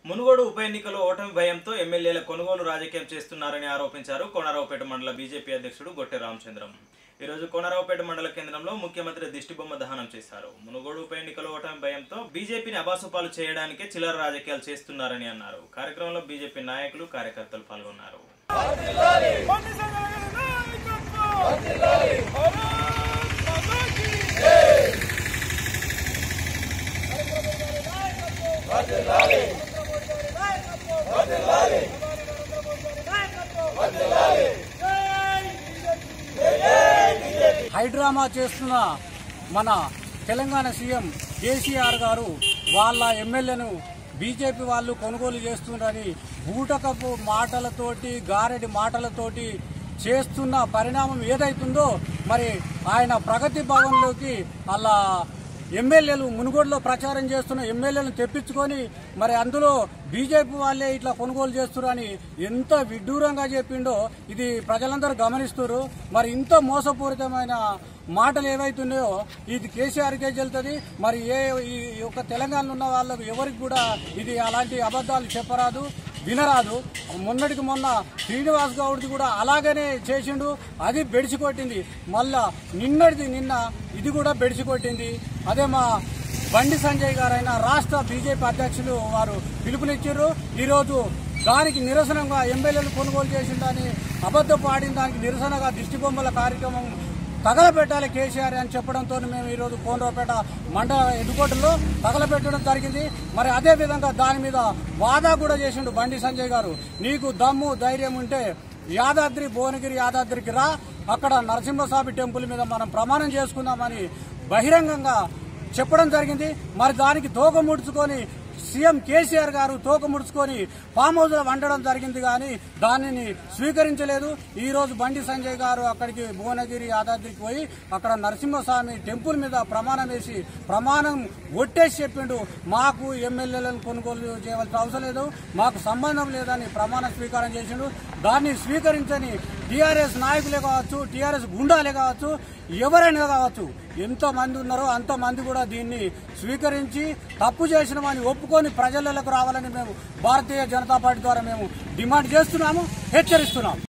మునుగోడు ఉప ఎన్నికలో ఓటమి భయంతో ఎమ్మెల్యేల కొనుగోలు రాజకీయం చేస్తున్నారని ఆరోపించారు కోనరావుపేట మండల బీజేపీ అధ్యక్షుడు గొట్టె రామచంద్రం ఈరోజు కోనరావుపేట మండల కేంద్రంలో ముఖ్యమంత్రి దిష్టిబొమ్మ దహనం చేశారు మునుగోడు ఉప ఎన్నికలో ఓటమి భయంతో బీజేపీని అబాసుపాలు చేయడానికే చిల్లర రాజకీయాలు చేస్తున్నారని అన్నారు కార్యక్రమంలో బీజేపీ నాయకులు కార్యకర్తలు పాల్గొన్నారు బండి సంజయ్ నాయకత్వం భారత్ మాతాకి హైడ్రామా చేస్తున్న మన తెలంగాణ సీఎం కేసీఆర్ గారు వాళ్ళ ఎమ్మెల్యేను బీజేపీ వాళ్ళు కొనుగోలు చేస్తున్నారని బూటకపు మాటలతోటి గారెడి మాటలతోటి చేస్తున్న పరిణామం ఏదైతుందో మరి ఆయన ప్రగతి భవన్లోకి అలా ఎమ్మెల్యేలు మునుగోడులో ప్రచారం చేస్తున్న ఎమ్మెల్యేలను తెప్పించుకొని మరి అందులో బీజేపీ వాళ్ళే ఇట్లా కొనుగోలు చేస్తున్నారని ఎంత విడ్డూరంగా చెప్పిండో ఇది ప్రజలందరూ గమనిస్తున్నారు మరి ఇంత మోసపూరితమైన మాటలు ఏవైతున్నాయో ఇది కేసీఆర్కే చెల్తుంది మరి ఏ ఈ యొక్క తెలంగాణలో ఉన్న వాళ్ళకు ఎవరికి కూడా ఇది అలాంటి అబద్ధాలు చెప్పరాదు వినరాదు మొన్నటికి మొన్న శ్రీనివాస్ గౌడ్ది కూడా అలాగనే చేసిండు అది బెడిసి కొట్టింది మళ్ళా నిన్నటిది నిన్న ఇది కూడా బెడిసి కొట్టింది అదే మా బండి సంజయ్ గారైన రాష్ట్ర బీజేపీ అధ్యక్షులు వారు పిలుపునిచ్చారు ఈరోజు దానికి నిరసనంగా ఎమ్మెల్యేలు కొనుగోలు చేసిండని అబద్ధం ఆడిన దానికి నిరసనగా దిష్టి బొమ్మల కార్యక్రమం తగలబెట్టాలి కేసీఆర్ అని చెప్పడంతో మేము ఈరోజు కోనరావుపేట మండల ఎదుకోటలో తగలబెట్టడం జరిగింది మరి అదే విధంగా దాని మీద వాదా కూడా చేసిండు బండి సంజయ్ గారు నీకు దమ్ము ధైర్యం ఉంటే యాదాద్రి భువనగిరి యాదాద్రికి రా అక్కడ నరసింహస్వామి టెంపుల్ మీద మనం ప్రమాణం చేసుకుందామని బహిరంగంగా చెప్పడం జరిగింది మరి దానికి తోక ముడుచుకొని సీఎం కేసీఆర్ గారు తోక ముడుచుకొని ఫామ్ హౌస్ లో వండడం జరిగింది కానీ దానిని స్వీకరించలేదు ఈ రోజు బండి సంజయ్ గారు అక్కడికి భువనగిరి యాదాద్రికి పోయి అక్కడ నరసింహస్వామి టెంపుల్ మీద ప్రమాణం వేసి ప్రమాణం ఒట్టేసి చెప్పిండు మాకు ఎమ్మెల్యేలను కొనుగోలు చేయవలసిన అవసరం లేదు మాకు సంబంధం లేదని ప్రమాణ స్వీకారం చేసిండు దాన్ని స్వీకరించని టీఆర్ఎస్ నాయకులే కావచ్చు టీఆర్ఎస్ గుండాలే కావచ్చు ఎవరైనా కావచ్చు ఎంతో మంది ఉన్నారో అంత మంది కూడా దీన్ని స్వీకరించి తప్పు చేసినామని ఒప్పుకొని ప్రజలకు రావాలని మేము భారతీయ జనతా పార్టీ ద్వారా మేము డిమాండ్ చేస్తున్నాము హెచ్చరిస్తున్నాము